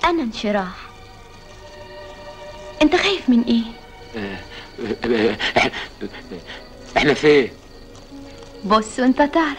انا انشراح انت خايف من ايه احنا فين بص وانت تعرف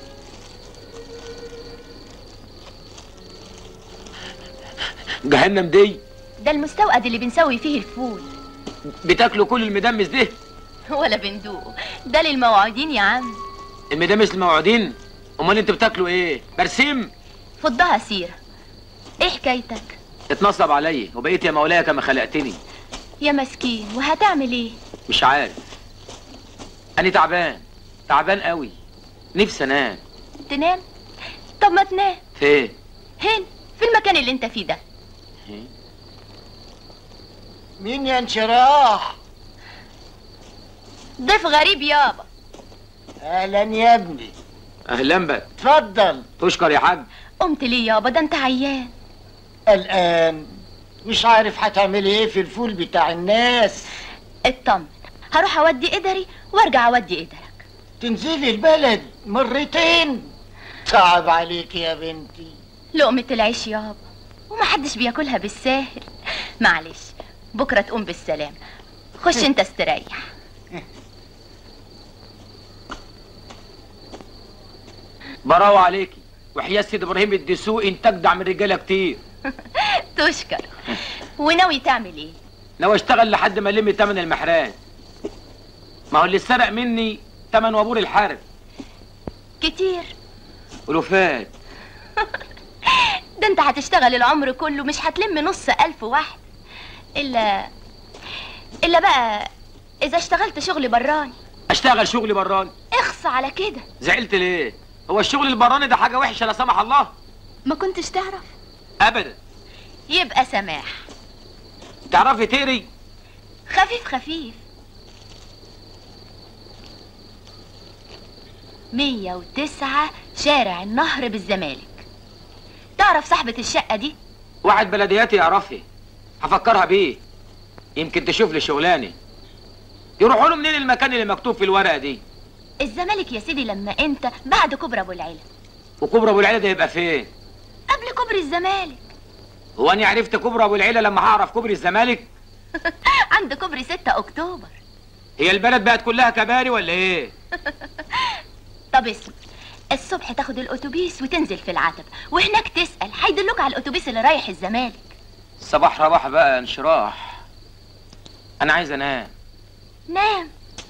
جهنم دي ده المستوقد اللي بنسوي فيه الفول بتاكلوا كل المدمس ده ولا بندوقه ده للموعودين يا عم المدامس الموعودين امال انتوا بتاكلوا ايه برسيم فضها سيرة ايه حكايتك اتنصب عليا وبقيت يا مولاي كما خلقتني يا مسكين وهتعمل ايه مش عارف انا تعبان تعبان قوي نفسي انام تنام طب ما تنام فين هنا في المكان اللي انت فيه ده مين يا انشراح ضيف غريب يابا اهلا يا ابني اهلا بك اتفضل تشكر يا حاج قمت ليه يابا ده انت عيان الان مش عارف هتعمل ايه في الفول بتاع الناس اطمن هروح اودي قدري وارجع اودي قدرك تنزلي البلد مرتين صعب عليك يا بنتي لقمة العيش يابا ومحدش بياكلها بالساهل معلش بكرة تقوم بالسلام خش انت استريح براوة عليكي وحياة سيد ابراهيم الدسوقي انت اجدع من رجاله كتير تشكر وناوي تعمل ايه ناوي اشتغل لحد ما الم تمن المحران ما هو اللي سرق مني تمن وابور الحرب كتير ولوفات ده انت هتشتغل العمر كله مش هتلم نص الف واحد الا الا بقى اذا اشتغلت شغل براني اشتغل شغلي براني اخص على كده زعلت ليه هو الشغل البراني ده حاجه وحشه لا سمح الله ما كنتش تعرف ابدا يبقى سماح تعرفي تقري خفيف خفيف مية وتسعة شارع النهر بالزمالك تعرف صاحبة الشقة دي واحد بلدياتي يعرفها هفكرها بيه يمكن تشوف لي شغلانه يروحوا له منين المكان اللي مكتوب في الورقه دي الزمالك يا سيدي لما انت بعد كوبري ابو العلا وكبرى ابو العيله ده يبقى فين قبل كوبري الزمالك هو انا عرفت كبرى ابو العيله لما هعرف كوبري الزمالك عند كوبري 6 اكتوبر هي البلد بقت كلها كباري ولا ايه طب اسمع الصبح تاخد الاتوبيس وتنزل في العتبة وهناك تسأل هيدلوك على الاتوبيس اللي رايح الزمالك صباح رباح بقى انشراح انا عايز انام نام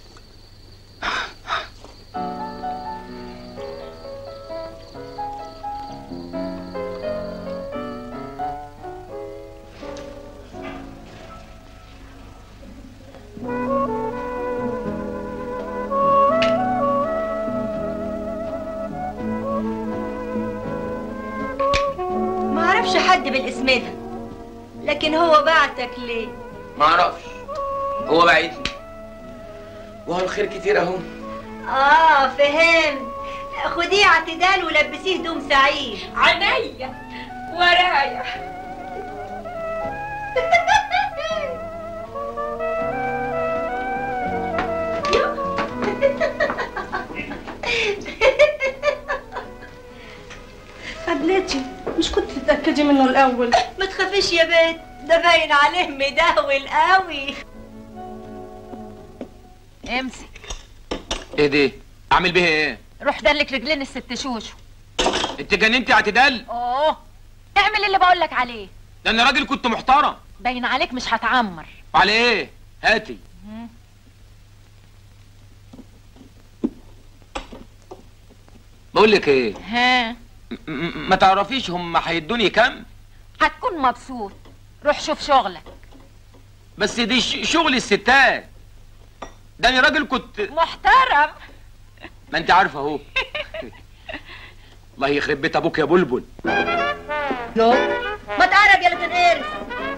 ما اعرفش حد بالاسم ده لكن هو بعتك ليه ما اعرفش هو بعيدني وهو الخير كتير اهو اه فهمت خديه اعتدال ولبسيه هدوم سعيد عينيا ورايا قبلتي مش كنت تتأكدي منه الأول ما تخافيش يا بنت ده باين عليه مدهول قوي امسك ايه دي اعمل بيها ايه روح دلك رجلين الست شوشو انت جننتي اعتدال اوه اعمل اللي بقولك عليه ده انا راجل كنت محترم باين عليك مش هتعمر على ايه هاتي بقول لك ايه ها م- م- ما تعرفيش هم هيدوني كام هتكون مبسوط روح شوف شغلك بس دي ش- شغل الستات ده انا راجل كنت محترم ما انت عارفه اهو الله يخرب بيت ابوك يا بلبل ما تقرب يا تنقرف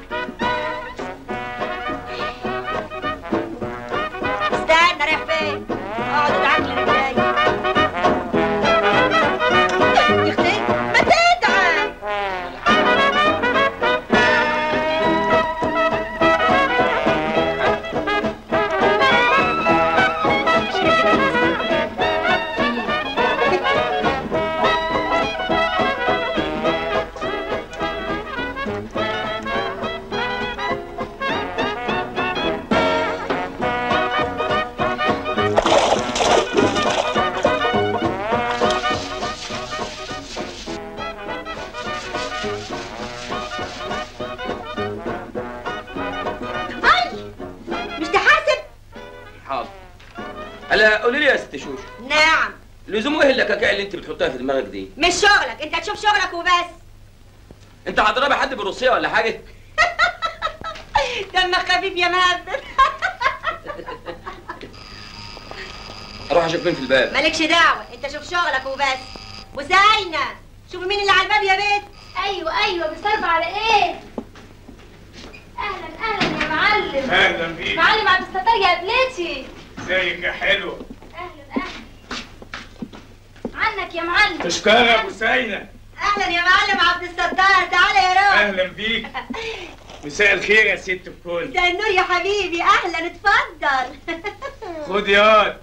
استنى رايح فين اقعد ادعك لي رجلي يا اختي ما تدعك هلا قولي لي يا ست شوش نعم لزوم ايه اللكاكيع اللي انت بتحطها في دماغك دي مش شغلك انت تشوف شغلك وبس انت هتضربي حد بالروسيه ولا حاجه دمك خفيف يا مهبب اروح اشوف مين في الباب مالكش دعوة انت شوف شغلك وبس وزينة شوفي مين اللي على الباب يا بنت ايوه ايوه بتربى على ايه اهلا اهلا يا معلم اهلا بيك معلم عبد الستار يا قبلتي ازيك يا حلو اهلا اهلا عنك يا معلم تشكر يا ابو سينا اهلا يا معلم عبد الستار تعالى يا روح اهلا بيك مساء الخير يا ست الكل مساء النور يا حبيبي اهلا اتفضل خد ياض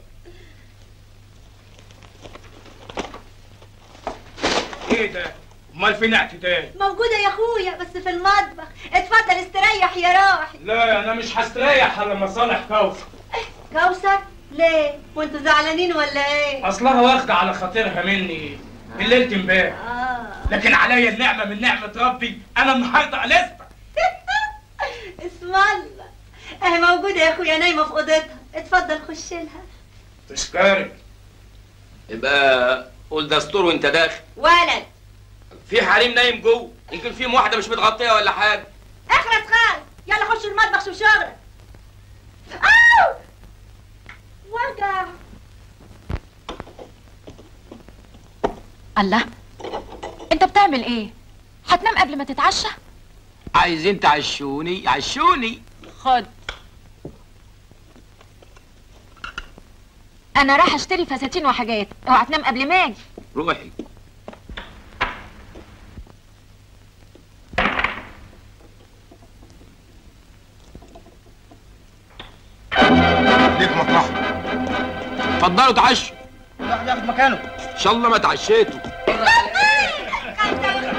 ايه ده امال فين اعتدال موجودة يا اخويا بس في المطبخ اتفضل استريح يا روحي لا انا مش هستريح على مصالح كوثر كوثر ليه وانتوا زعلانين ولا ايه اصلها واخده على خاطرها مني بالليل امبارح اه لكن عليا النعمه من نعمه ربي انا النهارده قلصت اسم الله اهي موجودة يا اخويا نايمة في اوضتها اتفضل خش لها تشكرك يبقى قول دستور وانت داخل ولد في حريم نايم جوه يمكن فيهم واحده مش متغطيه ولا حاجه اخرس خالص يلا خش المطبخ شوف شغلك أوه! وارجع الله انت بتعمل ايه هتنام قبل ما تتعشى عايزين تعشوني عشوني خد انا راح اشتري فساتين وحاجات اوعى تنام قبل ما اجي روحي ليك مطرح اتفضلوا تعشوا واحد ياخد مكانه ان شاء الله ما تعشيتوا خمسة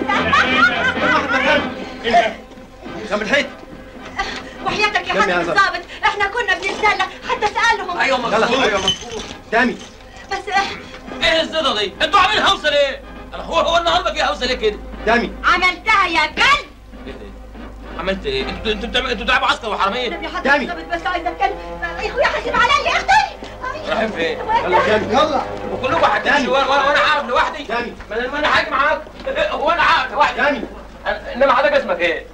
وخميسة كم الحيط وحياتك يا كم يا حضرة هزار؟ الضابط احنا كنا بنتسلى حتى سألهم ايوه يلا مظبوط ايوه مظبوط تاني بس ايه الزيطه دي انتوا عاملين هوسه ليه انا هو هو النهارده في هوسه ليه كده تاني عملتها يا كلب إيه ده؟ عملت ايه انتوا انتوا بتعملوا انتوا بتلعبوا عسكر وحراميه يا حضرة تاني. الضابط بس عايزة اتكلم يا اخويا حاسب عليا يا اختي رايحين فين يلا تاني يلا وكلكم هتمشوا وانا وانا وانا قاعد لوحدي تاني ما انا ما انا هاجي معاك هو انا قاعد لوحدي تاني انما حضرتك اسمك ايه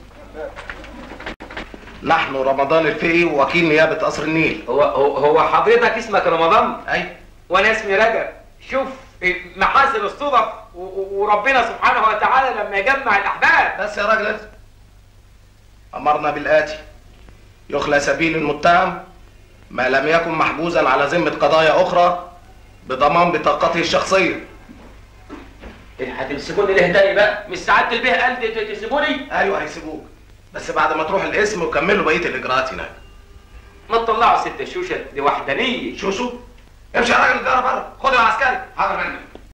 نحن رمضان الفقي وكيل نيابة قصر النيل هو هو هو حضرتك اسمك رمضان أي وانا اسمي رجب شوف محاسن الصدف و- و- وربنا سبحانه وتعالى لما يجمع الاحباب بس يا راجل أمرنا بالآتي يخلى سبيل المتهم ما لم يكن محجوزا على ذمة قضايا أخرى بضمان بطاقته الشخصية إيه، هتمسكوني ليه تاني بقى مش سعاده البيه قال ت- ت- تسيبوني أيوه هيسيبوك بس بعد ما تروح القسم وكملوا بقية الإجراءات هناك ما تطلعوا ست الشوشه دي وحدانيه شوشو امشي يا راجل الجارة بره خد يا عسكري حاضر منك